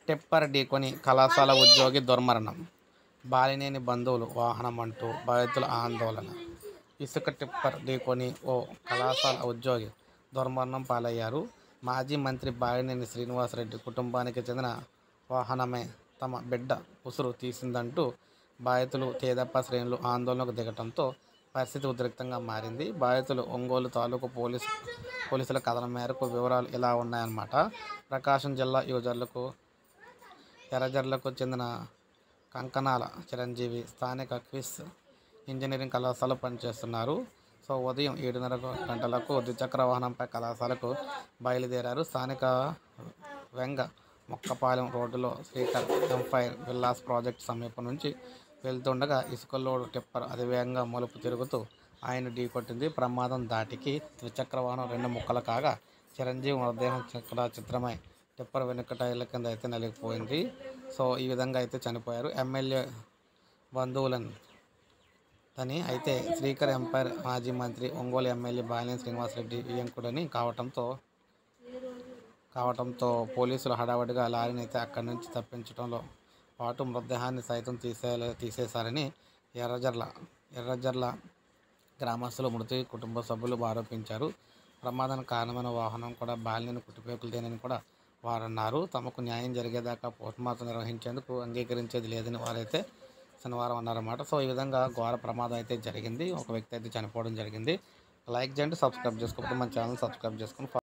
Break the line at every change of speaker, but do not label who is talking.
టెప్పర్ ఢీకొని కళాశాల ఉద్యోగి దుర్మరణం బాలినేని బంధువులు వాహనం అంటూ బాధితుల ఆందోళన ఇసుక టిప్పర్ ఢీకొని ఓ కళాశాల ఉద్యోగి దుర్మరణం పాలయ్యారు మాజీ మంత్రి బాలినేని శ్రీనివాసరెడ్డి కుటుంబానికి చెందిన వాహనమే తమ బిడ్డ ఉసురు తీసిందంటూ బాధితులు తేదప్ప శ్రేణులు ఆందోళనకు దిగటంతో పరిస్థితి ఉద్రిక్తంగా మారింది బాధితులు ఒంగోలు తాలూకు పోలీసు పోలీసుల కథనం మేరకు వివరాలు ఇలా ఉన్నాయన్నమాట ప్రకాశం జిల్లా యూజర్లకు ఎర్రజర్లకు చెందిన కంకణాల చిరంజీవి స్థానిక క్విస్ ఇంజనీరింగ్ కళాశాలలో పనిచేస్తున్నారు సో ఉదయం ఏడున్నర గంటలకు ద్విచక్ర వాహనంపై కళాశాలకు బయలుదేరారు స్థానిక వెంగ మొక్కపాలెం రోడ్డులో శ్రీకర్ ఎంఫైర్ విల్లాస్ ప్రాజెక్ట్ సమీపం నుంచి వెళ్తుండగా ఇసుక లోడ్ టిప్పర్ అతివేగంగా మలుపు తిరుగుతూ ఆయన ఢీకొట్టింది ప్రమాదం దాటికి ద్విచక్ర వాహనం రెండు ముక్కలు కాగా చిరంజీవి మృతదేహం చక్ర చిత్రమై టిప్పర్ వెనుక టైర్ల కింద అయితే నలిగిపోయింది సో ఈ విధంగా అయితే చనిపోయారు ఎమ్మెల్యే బంధువులను అని అయితే శ్రీకర్ ఎంపైర్ మాజీ మంత్రి ఒంగోలు ఎమ్మెల్యే బాలినేని శ్రీనివాసరెడ్డి వియంకుడని కావటంతో కావటంతో పోలీసులు హడావడిగా లారీని అయితే అక్కడి నుంచి తప్పించడంలో పాటు మృతదేహాన్ని సైతం తీసే తీసేశారని ఎర్రజర్ల ఎర్రజర్ల గ్రామస్తులు మృతి కుటుంబ సభ్యులు ఆరోపించారు ప్రమాదానికి కారణమైన వాహనం కూడా బాలినేని కుటుంబీకులదేనని కూడా వారు అన్నారు తమకు న్యాయం జరిగేదాకా పోస్ట్మార్టం నిర్వహించేందుకు అంగీకరించేది లేదని వారైతే శనివారం అన్నారన్నమాట సో ఈ విధంగా ఘోర ప్రమాదం అయితే జరిగింది ఒక వ్యక్తి అయితే చనిపోవడం జరిగింది లైక్ చేయండి సబ్స్క్రైబ్ చేసుకోకపోతే మన ఛానల్ సబ్స్క్రైబ్ చేసుకుని